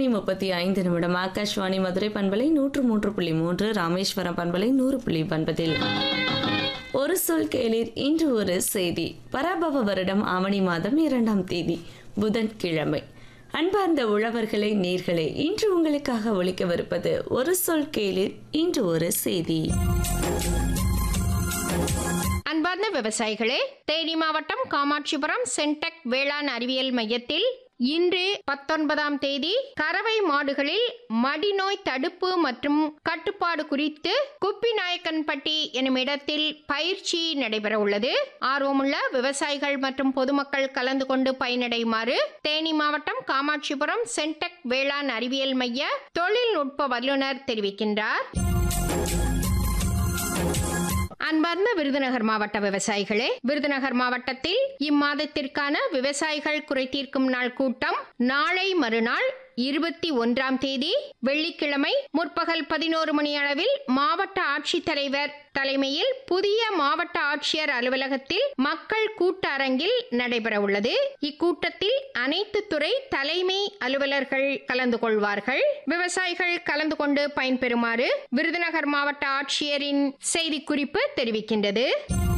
மணி முப்பத்தி ஐந்து நிமிடம் ஆகாஷ்வாணி மதுரை பண்பலை நூற்று மூன்று புள்ளி மூன்று ராமேஸ்வரம் பண்பலை நூறு புள்ளி ஒன்பதில் ஒரு சொல் கேளீர் இன்று ஒரு செய்தி பராபவ வருடம் ஆவணி மாதம் இரண்டாம் தேதி புதன்கிழமை அன்பார்ந்த உழவர்களே நீர்களே இன்று உங்களுக்காக ஒழிக்கவிருப்பது ஒரு சொல் கேளீர் இன்று ஒரு செய்தி அன்பார்ந்த விவசாயிகளே தேனி மாவட்டம் காமாட்சிபுரம் சென்டெக் வேளாண் அறிவியல் மையத்தில் இன்று பத்தொன்பதாம் தேதி கறவை மாடுகளில் மடிநோய் தடுப்பு மற்றும் கட்டுப்பாடு குறித்து குப்பிநாயக்கன்பட்டி எனும் இடத்தில் பயிற்சி நடைபெற உள்ளது ஆர்வமுள்ள விவசாயிகள் மற்றும் பொதுமக்கள் கலந்து கொண்டு பயனடையுமாறு தேனி மாவட்டம் காமாட்சிபுரம் சென்டெக் வேளாண் அறிவியல் மைய தொழில்நுட்ப வல்லுநர் தெரிவிக்கின்றார் அன்பார்ந்த விருதுநகர் மாவட்ட விவசாயிகளே விருதுநகர் மாவட்டத்தில் இம்மாதத்திற்கான விவசாயிகள் குறைதீர்க்கும் நாள் கூட்டம் நாளை மறுநாள் இருபத்தி ஒன்றாம் தேதி வெள்ளிக்கிழமை முற்பகல் பதினோரு மணி அளவில் மாவட்ட ஆட்சித்தலைவர் தலைமையில் புதிய மாவட்ட ஆட்சியர் அலுவலகத்தில் மக்கள் கூட்டரங்கில் நடைபெற உள்ளது இக்கூட்டத்தில் அனைத்து துறை தலைமை அலுவலர்கள் கலந்து கொள்வார்கள் விவசாயிகள் கலந்து கொண்டு பயன்பெறுமாறு விருதுநகர் மாவட்ட ஆட்சியரின் செய்திக்குறிப்பு தெரிவிக்கின்றது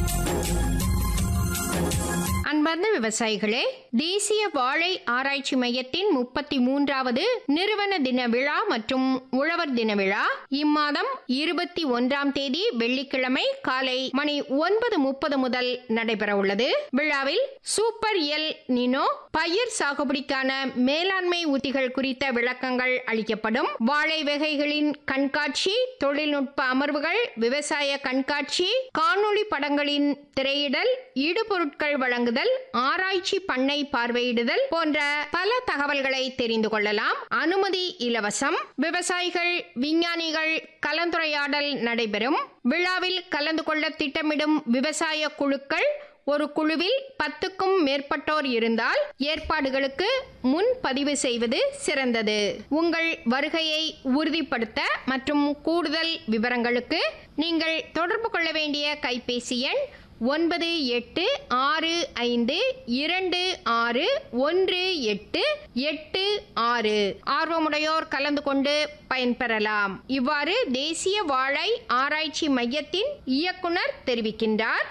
அன்பார்ந்த விவசாயிகளே தேசிய வாழை ஆராய்ச்சி மையத்தின் முப்பத்தி மூன்றாவது நிறுவன தின விழா மற்றும் உழவர் தின விழா இம்மாதம் இருபத்தி ஒன்றாம் தேதி வெள்ளிக்கிழமை காலை மணி ஒன்பது முப்பது முதல் நடைபெற உள்ளது விழாவில் சூப்பர் எல் நினோ பயிர் சாகுபடிக்கான மேலாண்மை உத்திகள் குறித்த விளக்கங்கள் அளிக்கப்படும் வாழை வகைகளின் கண்காட்சி தொழில்நுட்ப அமர்வுகள் விவசாய கண்காட்சி காணொளி படங்களின் திரையிடல் இடுபொருட்கள் வழங்குதல் ஆராய்ச்சி பண்ணை பார்வையிடுதல் போன்ற பல தகவல்களை தெரிந்து கொள்ளலாம் அனுமதி இலவசம் விவசாயிகள் விஞ்ஞானிகள் கலந்துரையாடல் நடைபெறும் விழாவில் கலந்து கொள்ள திட்டமிடும் விவசாய குழுக்கள் ஒரு குழுவில் பத்துக்கும் மேற்பட்டோர் இருந்தால் ஏற்பாடுகளுக்கு முன் பதிவு செய்வது சிறந்தது உங்கள் வருகையை உறுதிப்படுத்த மற்றும் கூடுதல் விவரங்களுக்கு நீங்கள் தொடர்பு கொள்ள வேண்டிய கைபேசி எண் ஒன்பது எட்டு ஆறு ஐந்து இரண்டு ஆறு ஒன்று எட்டு எட்டு ஆறு ஆர்வமுடையோர் கலந்து கொண்டு பயன்பெறலாம் இவ்வாறு தேசிய வாழை ஆராய்ச்சி மையத்தின் இயக்குனர் தெரிவிக்கின்றார்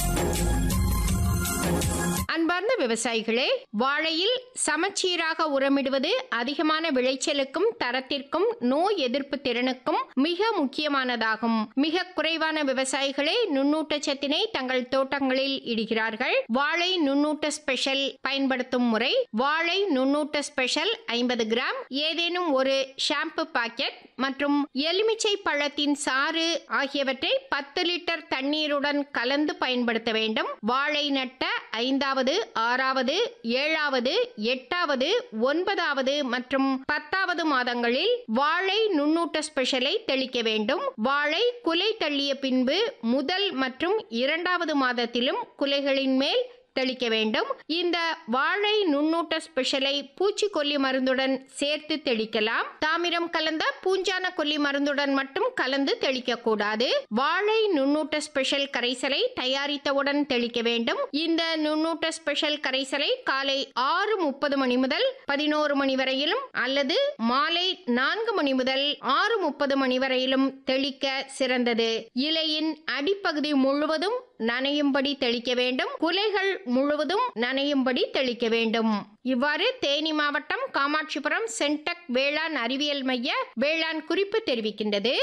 அன்பார்ந்த விவசாயிகளே வாழையில் சமச்சீராக உரமிடுவது அதிகமான விளைச்சலுக்கும் தரத்திற்கும் நோய் எதிர்ப்பு திறனுக்கும் மிக முக்கியமானதாகும் மிக குறைவான விவசாயிகளே நுண்ணூட்டச்சத்தினை தங்கள் தோட்டங்களில் இடுகிறார்கள் வாழை நுண்ணூட்ட ஸ்பெஷல் பயன்படுத்தும் முறை வாழை நுண்ணூட்ட ஸ்பெஷல் ஐம்பது கிராம் ஏதேனும் ஒரு ஷாம்பு பாக்கெட் மற்றும் எலுமிச்சை பழத்தின் சாறு ஆகியவற்றை பத்து லிட்டர் தண்ணீருடன் கலந்து பயன்படுத்த வேண்டும் வாழை நட்ட ஐந்தாவது ஆறாவது ஏழாவது எட்டாவது ஒன்பதாவது மற்றும் பத்தாவது மாதங்களில் வாழை நுண்ணூட்ட ஸ்பெஷலை தெளிக்க வேண்டும் வாழை குலை தள்ளிய பின்பு முதல் மற்றும் இரண்டாவது மாதத்திலும் குலைகளின் மேல் தெளிக்க வேண்டும் இந்த வாழை நுண்ணூட்ட ஸ்பெஷலை பூச்சிக்கொல்லி மருந்துடன் சேர்த்து தெளிக்கலாம் தாமிரம் கலந்த பூஞ்சான கொல்லி மருந்துடன் மட்டும் கலந்து தெளிக்க கூடாது வாழை நுண்ணூட்ட ஸ்பெஷல் கரைசலை தயாரித்தவுடன் தெளிக்க வேண்டும் இந்த நுண்ணூட்ட ஸ்பெஷல் கரைசலை காலை ஆறு முப்பது மணி முதல் பதினோரு மணி வரையிலும் அல்லது மாலை நான்கு மணி முதல் ஆறு முப்பது மணி வரையிலும் தெளிக்க சிறந்தது இலையின் அடிப்பகுதி முழுவதும் நனையும்படி தெளிக்க வேண்டும் குலைகள் முழுவதும் நனையும்படி தெளிக்க வேண்டும் இவ்வாறு தேனி மாவட்டம் காமாட்சிபுரம் சென்டெக் வேளாண் அறிவியல் மைய வேளாண் குறிப்பு தெரிவிக்கின்றது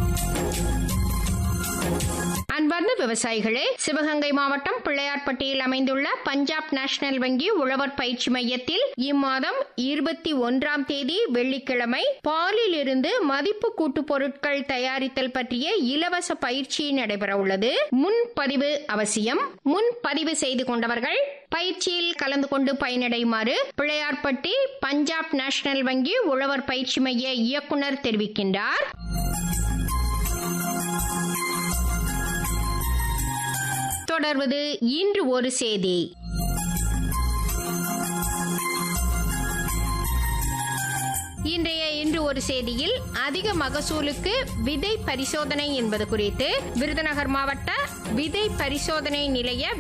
அன்பார்ந்த விவசாயிகளே சிவகங்கை மாவட்டம் பிள்ளையார்பட்டியில் அமைந்துள்ள பஞ்சாப் நேஷனல் வங்கி உழவர் பயிற்சி மையத்தில் இம்மாதம் இருபத்தி ஒன்றாம் தேதி வெள்ளிக்கிழமை பாலில் இருந்து மதிப்பு கூட்டு பொருட்கள் தயாரித்தல் பற்றிய இலவச பயிற்சி நடைபெற உள்ளது முன்பதிவு அவசியம் முன்பதிவு செய்து கொண்டவர்கள் பயிற்சியில் கலந்து கொண்டு பயனடையுமாறு பிள்ளையார்பட்டி பஞ்சாப் நேஷனல் வங்கி உழவர் பயிற்சி மைய இயக்குனர் தெரிவிக்கின்றார் தொடர்வது இன்று ஒரு செய்தி இன்றைய இன்று ஒரு செய்தியில் அதிக மகசூலுக்கு விதை பரிசோதனை என்பது குறித்து விருதுநகர் மாவட்ட விதை பரிசோதனை நிலைய